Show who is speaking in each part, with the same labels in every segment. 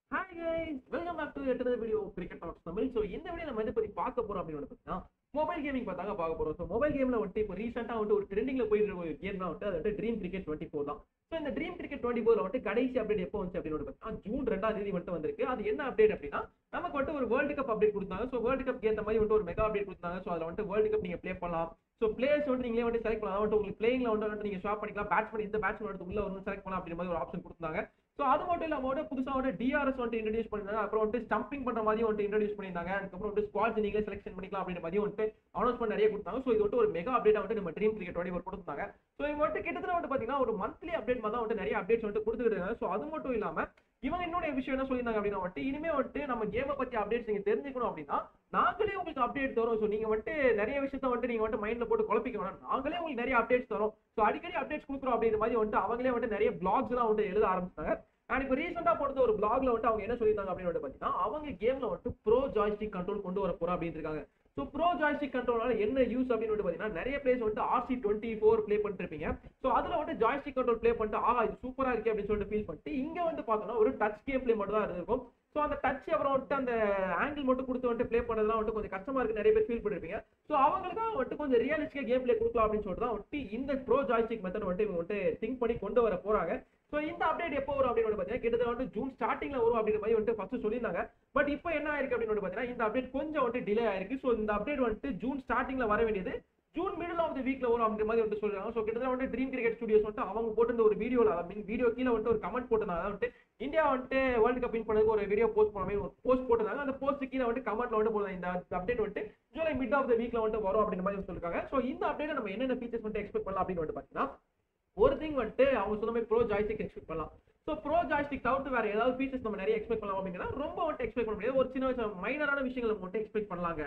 Speaker 1: hi guys welcome back to எட்டது video cricket talks Tamil so இந்த video நம்ம எதை பத்தி பார்க்க போறோம் அப்படின்னு வந்து பார்த்தீங்கன்னா மொபைல் கேமிங் பார்த்தாங்க பார்க்க போறோம் ஸோ மொபைல் கேம்ல வந்துட்டு இப்போ ரீசெண்டாக வந்துட்டு ஒரு ட்ரெண்டிங்ல போயிட்டு இருக்க ஒரு கேம் தான் வந்துட்டு அது வந்து ட்ரீம் கிரிக்கெட் டுவெண்ட்டி ஃபோர் தான் ஸோ இந்த ட்ரீம் கிரிக்கெட் டுவெண்ட்டி ஃபோர் வந்துட்டு கடைசி அப்டேட் எப்போ வந்துச்சு அப்படின்னு வந்து பார்த்தீங்கன்னா ஜூன் ரெண்டாம் தேதி வந்துட்டு வந்திருக்கு அது என்ன அப்டேட் அப்படின்னா நமக்கு வந்துட்டு ஒரு வேர்ல்டு கப் அப்டேட் கொடுத்தாங்க ஸோ வேர்ல்டு கப் ஏற்ற மாதிரி வந்துட்டு ஒரு மெகா அப்டேட் கொடுத்தாங்க ஸோ அதில் வந்துட்டு வேர்ல்டு கப் நீங்க ப்ளே பண்ணலாம் ஸோ பிளேயர்ஸ் வந்து நீங்களே வந்து செலக்ட் பண்ணலாம் வந்துட்டு உங்களுக்கு பிளேயிங்ல வந்து வந்துட்டு நீங்க ஸ்வாப் பண்ணிக்கலாம் பேட்ஸ்மேன் இந்த பேட்ஸ்மேன் வந்து உள்ள வரணும் செலக்ட் பண்ணலாம் அப்படின்ற மாதிரி ஒரு ஆப்ஷன் கொடுத்தாங்க ஸோ அது மட்டும் இல்லாம வந்து புதுசா வந்து டிஆர்எஸ் வந்துட்டு இன்ட்ரடியூஸ் பண்ணிருந்தாங்க அப்புறம் வந்துட்டு ஸ்டம்பிங் பண்ற மாதிரி வந்துட்டு இன்ட்ரடியூஸ் பண்ணியிருந்தாங்க அதுக்கப்புறம் வந்து ஸ்குவாட்ஸ் நீங்களே செலக்ஷன் பண்ணிக்கலாம் அப்படின்ற மாதிரி வந்துட்டு அனௌன்ஸ்மெண்ட் நிறைய கொடுத்தாங்க ஸோ இது வந்துட்டு ஒரு மெகா அப்டேட் வந்துட்டு நம்ம ட்ரீம் கிரிக்கெட் டுவெண்ட்டி கொடுத்தாங்க ஸோ இவங்க வந்துட்டு கிட்டத்தட்ட வந்து பாத்தீங்கன்னா ஒரு மந்த்லி அப்டேட் மாதிரி தான் வந்துட்டு நிறைய அப்டேட்ஸ் வந்துட்டு கொடுத்துட்டு இருக்காங்க ஸோ அது மட்டும் இல்லாம இவங்க இன்னொரு விஷயம் என்ன சொல்லியிருந்தாங்க அப்படின்னா வந்துட்டு இனிமே வந்துட்டு நம்ம கேமை பத்தி அப்டேட்ஸ் நீங்க தெரிஞ்சுக்கணும் அப்படின்னா நாங்களே உங்களுக்கு அப்டேட் தரோம் ஸோ நீங்க வந்துட்டு நிறைய விஷயத்த வந்துட்டு நீங்க வந்துட்டு மைண்ட்ல போட்டு குழப்பிக்க வேணாம் நாங்களே உங்களுக்கு நிறைய அப்டேட்ஸ் தரோம் ஸோ அடிக்கடி அப்டேட்ஸ் கொடுக்குறோம் அப்படின்ற மாதிரி வந்துட்டு அவங்களே வந்துட்டு நிறைய பிளாக்ஸ் எல்லாம் வந்துட்டு எழுத ஆரம்பிச்சாங்க அண்ட் இப்போ ரீசெண்டாக போடுற ஒரு பிளாக்ல வந்துட்டு அவங்க என்ன சொல்லியிருந்தாங்க அப்படின்னு வந்து பார்த்தீங்கன்னா அவங்க கேம்ல வந்துட்டு ப்ரோ ஜாய்ஸ்டிக் கண்ட்ரோல் கொண்டு வர போறோம் அப்படின்னு இருக்காங்க ஸோ ப்ரோ ஜாய்ஸ்டிக் கண்ட்ரோலால என்ன யூஸ் அப்படின்னு வந்து பார்த்தீங்கன்னா நிறைய பிளேஸ் வந்துட்டு ஆர்சி டுவெண்ட்டி ஃபோர் ப்ளே பண்ணிருப்பீங்க ஸோ அதில் வந்து ஜாய்ஸ்டிக் கண்ட்ரோல் ப்ளே பண்ணிட்டு ஆஹா இது சூப்பரா இருக்கு அப்படின்னு சொல்லிட்டு ஃபீல் பண்ணிட்டு இங்க வந்து பார்த்தோம்னா ஒரு டச் கேம் ப்ளே மட்டும் தான் இருக்கும் ஸோ அந்த டச் அப்புறம் வந்துட்டு அந்த ஆங்கிள் மட்டும் கொடுத்து வந்துட்டு ப்ளே பண்ணதெல்லாம் வந்துட்டு கொஞ்சம் கஷ்டமா இருக்கு நிறைய பேர் ஃபீல் பண்ணிருப்பீங்க ஸோ அவங்களுக்காக வந்துட்டு கொஞ்சம் ரியலிஸ்டிக்கா கேம் ப்ளே கொடுக்கலாம் அப்படின்னு சொல்லிட்டு தான் வந்துட்டு இந்த ப்ரோ ஜாய்ஸ்டிக் மெத்தட் வந்துட்டு இவங்க வந்துட்டு திங்க் பண்ணி கொண்டு வர போறாங்க ஸோ இந்த அப்டேட் எப்போ வரும் அப்படின்னு வந்து பார்த்தீங்கன்னா கிட்டத்தட்ட வந்து ஜூன் ஸ்டார்டிங்ல வரும் அப்படின்ற மாதிரி வந்துட்டு ஃபர்ஸ்ட் சொல்லியிருந்தாங்க பட் இப்போ என்ன ஆயிருக்கு அப்படின்னு வந்து பார்த்தீங்கன்னா இந்த அப்டேட் கொஞ்சம் வந்துட்டு டிலே ஆயிருக்கு ஸோ இந்த அப்டேட் வந்துட்டு ஜூன் ஸ்டார்டிங்ல வர வேண்டியது ஜூன் மிடில் ஆஃப் த வீக்ல வரும் அப்படின்ற மாதிரி வந்து சொல்றாங்க ஸோ கிட்டத்தட்ட வந்து ட்ரீம் கிரிக்கெட் ஸ்டுடியோஸ் வந்துட்டு அவங்க போட்டு ஒரு வீடியோல ஐ மீன் வீடியோ கீழே வந்துட்டு ஒரு கமெண்ட் போட்டிருந்தாங்க வந்துட்டு இந்தியா வந்துட்டு வேர்ல்டு கப் வின் பண்ணதுக்கு ஒரு வீடியோ போஸ்ட் பண்ண மாதிரி ஒரு போஸ்ட் போட்டிருந்தாங்க அந்த போஸ்ட் கீழே வந்துட்டு கமெண்ட்ல வந்து போடுறாங்க இந்த அப்டேட் வந்துட்டு ஜூலை மிட் ஆஃப் த வீக்ல வந்துட்டு வரும் அப்படின்ற மாதிரி சொல்லிருக்காங்க ஸோ இந்த அப்டேட் நம்ம என்னென்ன ஃபீச்சர்ஸ் வந்துட்டு எக்ஸ்பெக்ட் பண்ணலாம் அப்படின்னு வந்து பார்த்தீங்கன்னா ஒரு திங் வந்துட்டு அவங்க சொன்ன மாதிரி ப்ரோ ஜாய்ஸ்டிக் எக்ஸ்பெக்ட் பண்ணலாம் ஸோ ப்ரோ ஜாய்ஸ்டிக் தவிர்த்து வேற ஏதாவது ஃபீச்சர்ஸ் நம்ம நிறைய எக்ஸ்பெக்ட் பண்ணலாம் அப்படின்னா ரொம்ப வந்துட்டு எக்ஸ்பெக்ட் பண்ண முடியாது ஒரு சின்ன மைனரான விஷயங்களை மட்டும் எக்ஸ்பெக்ட் பண்ணலாங்க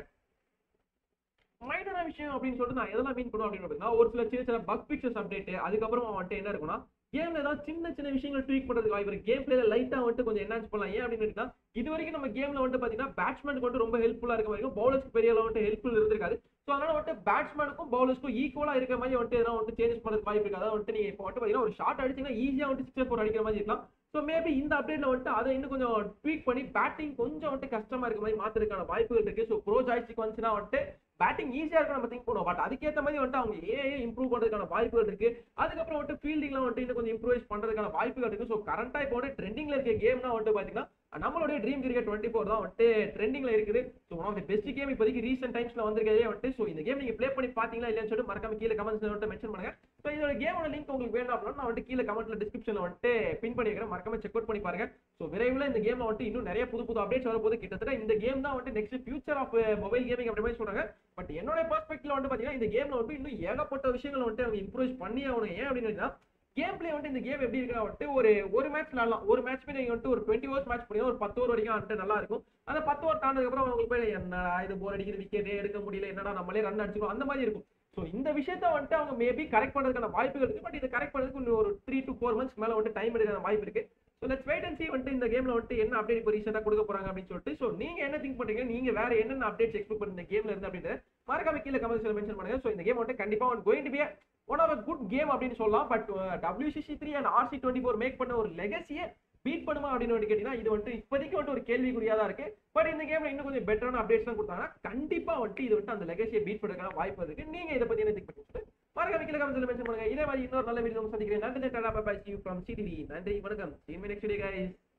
Speaker 1: மைனரான விஷயம் அப்படின்னு சொல்லிட்டு நான் எதெல்லாம் மீன் பண்ணுவோம் அப்படின்னு பார்த்தீங்கன்னா ஒரு சில சின்ன சின்ன பக் பிக்சர்ஸ் அப்டேட் அதுக்கப்புறம் வந்துட்டு என்ன இருக்கும்னா கேம்ல ஏதாவது சின்ன சின்ன விஷயங்கள் ட்வீக் பண்றதுக்கு வாய்ப்பு இருக்கு கேம் பிளேல லைட்டா வந்துட்டு கொஞ்சம் என்ஹான்ஸ் பண்ணலாம் ஏன் அப்படின்னு இருக்கா இது வரைக்கும் நம்ம கேம்ல வந்துட்டு பாத்தீங்கன்னா பேட்ஸ்மேனுக்கு வந்துட்டு ரொம்ப ஹெல்ப்ஃபுல்லா இருக்க வரைக்கும் பவுலர்ஸ்க்கு பெரிய அளவு வந்துட்டு ஹெல்ப்ஃபுல் இருந்திருக்காது ஸோ அதனால வந்துட்டு பேட்ஸ்மேனுக்கும் பவுலர்ஸ்க்கும் ஈக்குவலா இருக்கிற மாதிரி வந்துட்டு எதாவது வந்துட்டு சேஞ்சஸ் பண்ணுறதுக்கு வாய்ப்பு இருக்கு அதாவது வந்துட்டு நீங்க இப்போ வந்துட்டு பாத்தீங்கன்னா ஒரு ஷார்ட் அடிச்சீங்கன்னா ஈஸியா வந்துட்டு சிக்ஸர் ஃபோர் அடிக்கிற மாதிரி இருக்கலாம் ஸோ மேபி இந்த அப்டேட்ல வந்துட்டு அதை இன்னும் கொஞ்சம் ட்வீக் பண்ணி பேட்டிங் கொஞ்சம் வந்துட்டு கஷ்டமா இருக்க மாதிரி மாத்துறதுக்கான வாய்ப்புகள் இருக்கு ஸோ ப்ரோ ஜாய்ஸ்டிக் வந்துச்சுன்னா வந்துட்டு பேட்டிங் ஈஸியா இருக்கும் நம்ம திங்க் பண்ணுவோம் பட் அதுக்கேற்ற மாதிரி வந்துட்டு அவங்க ஏஏ இம்ப்ரூவ் பண்றதுக்கான வாய்ப்புகள் இருக்கு அதுக்கப்புறம் வந்துட்டு ஃபீல்டிங்ல வந்துட்டு இன்னும் கொஞ்சம் இம்ப்ரூவைஸ் பண்றதுக்கான வாய்ப்புகள் இருக்கு ஸோ கரண்டா இப்போ வந்து ட்ரெண்டிங்ல இருக்க கேம்னா வந்துட்டு பாத்தீங்கன்னா நம்மளுடைய ட்ரீம் கிரிக்கெட் டுவெண்ட்டி ஃபோர் தான் வந்துட்டு ட்ரெண்டிங்ல இருக்குது so one of the best game இப்போதைக்கு ரீசென்ட் டைம்ஸ்ல வந்திருக்கதே வந்துட்டு ஸோ இந்த கேம் நீங்க ப்ளே பண்ணி பாத்தீங்களா இல்லையான்னு சொல்லிட்டு மறக்காம கீழே கமெண்ட்ஸ் வந்துட்டு மென்ஷன் பண்ணுங்க ஸோ இதோட கேமோட லிங்க் உங்களுக்கு வேணும் அப்படின்னா நான் வந்துட்டு கீழே கமெண்ட்ல டிஸ்கிரிப்ஷன்ல வந்துட்டு பின் பண்ணி வைக்கிறேன் மறக்காம செக் அவுட் பண்ணி பாருங்க ஸோ விரைவில் இந்த கேம்ல வந்துட்டு இன்னும் நிறைய புது புது அப்டேட்ஸ் வரப்போது கிட்டத்தட்ட இந்த கேம் தான் வந்துட்டு next future of mobile gaming அப்படி மாதிரி சொல்றாங்க பட் என்னோட பெர்ஸ்பெக்டிவ்ல வந்து பாத்தீங்கன்னா இந்த கேம்ல வந்துட்டு இன்னும் ஏகப்பட்ட விஷயங்கள் வந்துட்டு அவங்க இம்ப்ரூவ் பண்ணி ஆகணும் ஏன் அப்படின்னு கேம் பிளே வந்துட்டு இந்த கேம் எப்படி இருக்கா வந்துட்டு ஒரு ஒரு மேட்ச் விளாடலாம் ஒரு மேட்ச் போய் நீங்க வந்துட்டு ஒரு டுவெண்ட்டி ஓவர்ஸ் மேட்ச் பண்ணி ஒரு பத்து ஓவர் வரைக்கும் வந்துட்டு நல்லா இருக்கும் அந்த பத்து ஓவர் தாண்டதுக்கு அப்புறம் உங்களுக்கு போய் என்னடா இது போர் அடிக்கிறது விக்கெட்டே எடுக்க முடியல என்னடா நம்மளே ரன் அடிச்சுக்கணும் அந்த மாதிரி இருக்கும் ஸோ இந்த விஷயத்த வந்துட்டு அவங்க மேபி கரெக்ட் பண்றதுக்கான வாய்ப்புகள் இருக்கு பட் இதை கரெக்ட் பண்ணுறதுக்கு இன்னும் ஒரு த்ரீ டு ஃபோர் மந்த்ஸ் மேல வந்துட்டு டைம் எடுக்கிற வாய்ப்பு இருக்கு so let's wait and see வந்துட்டு இந்த கேம்ல வந்துட்டு என்ன அப்டேட் இப்போ ரீசெண்டாக கொடுக்க போறாங்க அப்படின்னு சொல்லிட்டு ஸோ நீங்க என்ன திங்க் பண்றீங்க நீங்க வேற என்னென்ன அப்டேட்ஸ் எக்ஸ்பெக்ட் பண்ணுங்க கேம்ல இருந்து அப்படின்னு மறக்காம கீழே கமெண்ட்ஸ்ல மென்ஷன் பண்ணுங்க ஸோ இந்த கேம் வந்துட்டு கண்டிப்பா going to be one of good game அப்படின்னு சொல்லலாம் but WCC three and RC twenty four make பண்ண ஒரு லெகசியை பீட் பண்ணுமா அப்படின்னு வந்து கேட்டீங்கன்னா இது வந்துட்டு இப்போதைக்கு வந்துட்டு ஒரு கேள்விக்குறியா தான் இருக்கு பட் இந்த கேம்ல இன்னும் கொஞ்சம் பெட்டரான அப்டேட்ஸ் தான் கொடுத்தாங்கன்னா கண்டிப்பா வந்துட்டு இது வந்துட்டு அந்த லெகசியை பீட் பண்ணுறதுக்கான வாய்ப்பு இருக்கு நீங்க இதை பத்தி என்ன திங்க் பண்ணி மறக்காம கீழே கமெண்ட்ஸ்ல மென்ஷன் பண்ணுங்க இதே மாதிரி இன்னொரு நல்ல வீடியோ சந்திக்கிறேன் நன்றி tata bye bye see from CTV நன்றி வணக்கம் see you in my next video guys